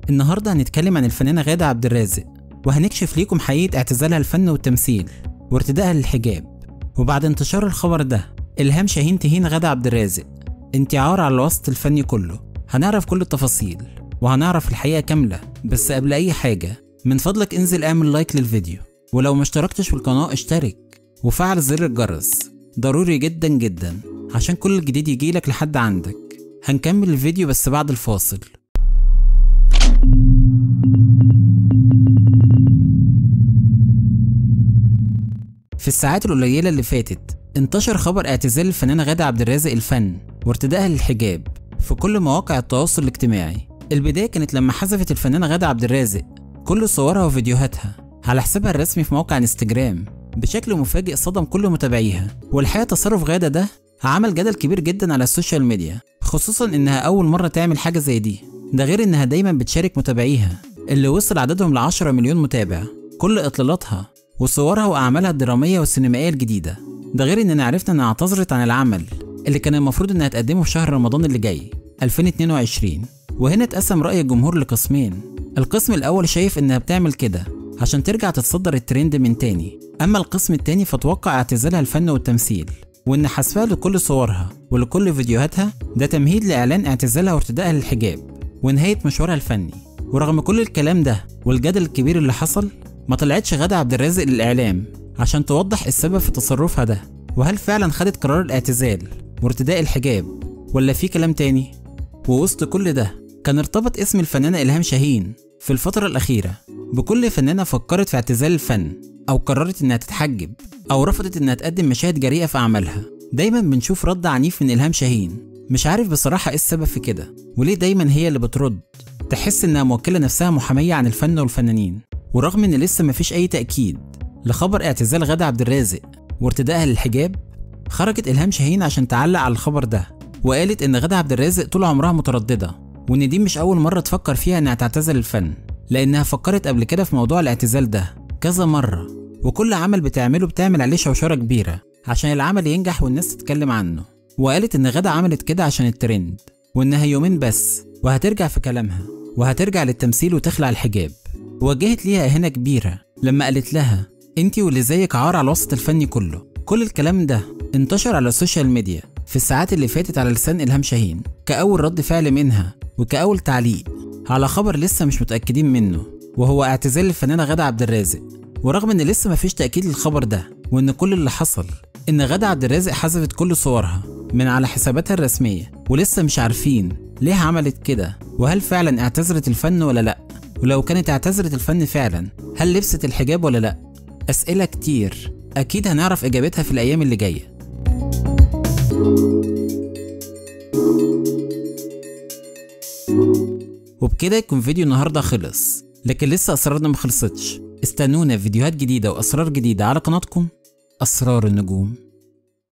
النهاردة هنتكلم عن الفنانة غادة عبد الرازق وهنكشف ليكم حقيقة اعتزالها الفن والتمثيل وارتدائها للحجاب وبعد انتشار الخبر ده إلهام شاهين تهين غادة عبد الرازق انتعار على الوسط الفني كله هنعرف كل التفاصيل وهنعرف الحقيقة كاملة بس قبل أي حاجة من فضلك انزل اعمل لايك للفيديو ولو ما اشتركتش في القناة اشترك وفعل زر الجرس ضروري جدا جدا عشان كل الجديد يجيلك لحد عندك هنكمل الفيديو بس بعد الفاصل في الساعات القليلة اللي فاتت انتشر خبر اعتزال الفنانة غادة عبد الرازق الفن وارتدائها للحجاب في كل مواقع التواصل الاجتماعي البداية كانت لما حذفت الفنانة غادة عبد الرازق كل صورها وفيديوهاتها على حسابها الرسمي في موقع انستجرام بشكل مفاجئ صدم كل متابعيها والحقيقة تصرف غادة ده عمل جدل كبير جدا على السوشيال ميديا خصوصا انها اول مرة تعمل حاجة زي دي ده غير انها دايما بتشارك متابعيها اللي وصل عددهم ل 10 مليون متابع كل اطلالاتها وصورها واعمالها الدرامية والسينمائية الجديدة ده غير اننا عرفنا انها اعتذرت عن العمل اللي كان المفروض انها تقدمه في شهر رمضان اللي جاي 2022 وهنا اتقسم رأي الجمهور لقسمين القسم الأول شايف إنها بتعمل كده عشان ترجع تتصدر الترند من تاني أما القسم التاني فتوقع اعتزالها الفن والتمثيل وإن حذفها لكل صورها ولكل فيديوهاتها ده تمهيد لإعلان اعتزالها وارتدائها للحجاب ونهاية مشوارها الفني ورغم كل الكلام ده والجدل الكبير اللي حصل ما طلعتش غادة عبد الرازق للإعلام عشان توضح السبب في تصرفها ده وهل فعلا خدت قرار الاعتزال وارتداء الحجاب ولا في كلام تاني ووسط كل ده كان ارتبط اسم الفنانة إلهام شاهين في الفترة الأخيرة بكل فنانة فكرت في اعتزال الفن أو قررت إنها تتحجب أو رفضت إنها تقدم مشاهد جريئة في أعمالها دايما بنشوف رد عنيف من إلهام شاهين مش عارف بصراحة إيه السبب في كده وليه دايما هي اللي بترد تحس إنها موكلة نفسها محامية عن الفن والفنانين ورغم إن لسه مفيش أي تأكيد لخبر اعتزال غادة عبد الرازق وارتدائها للحجاب خرجت إلهام شاهين عشان تعلق على الخبر ده وقالت إن غادة عبد الرازق طول عمرها مترددة وإن دي مش أول مرة تفكر فيها إنها تعتزل الفن لأنها فكرت قبل كده في موضوع الاعتزال ده كذا مرة وكل عمل بتعمله بتعمل عليه شوشرة كبيرة عشان العمل ينجح والناس تتكلم عنه وقالت إن غادة عملت كده عشان الترند وإنها يومين بس وهترجع في كلامها وهترجع للتمثيل وتخلع الحجاب وجهت ليها إهانة كبيرة لما قالت لها انتي واللي زيك عار على الوسط الفني كله كل الكلام ده انتشر على السوشيال ميديا في الساعات اللي فاتت على لسان إلهام شاهين كأول رد فعل منها وكأول تعليق على خبر لسه مش متأكدين منه وهو اعتزال الفنانة غادة عبد الرازق ورغم ان لسه مفيش تأكيد للخبر ده وان كل اللي حصل ان غادة عبد الرازق حذفت كل صورها من على حساباتها الرسمية ولسه مش عارفين ليه عملت كده وهل فعلا اعتذرت الفن ولا لا ولو كانت اعتذرت الفن فعلا هل لبست الحجاب ولا لا أسئلة كتير أكيد هنعرف إجابتها في الأيام اللي جاية وبكده يكون فيديو النهاردة خلص لكن لسه أسرارنا مخلصتش استنونا في فيديوهات جديدة وأسرار جديدة على قناتكم أسرار النجوم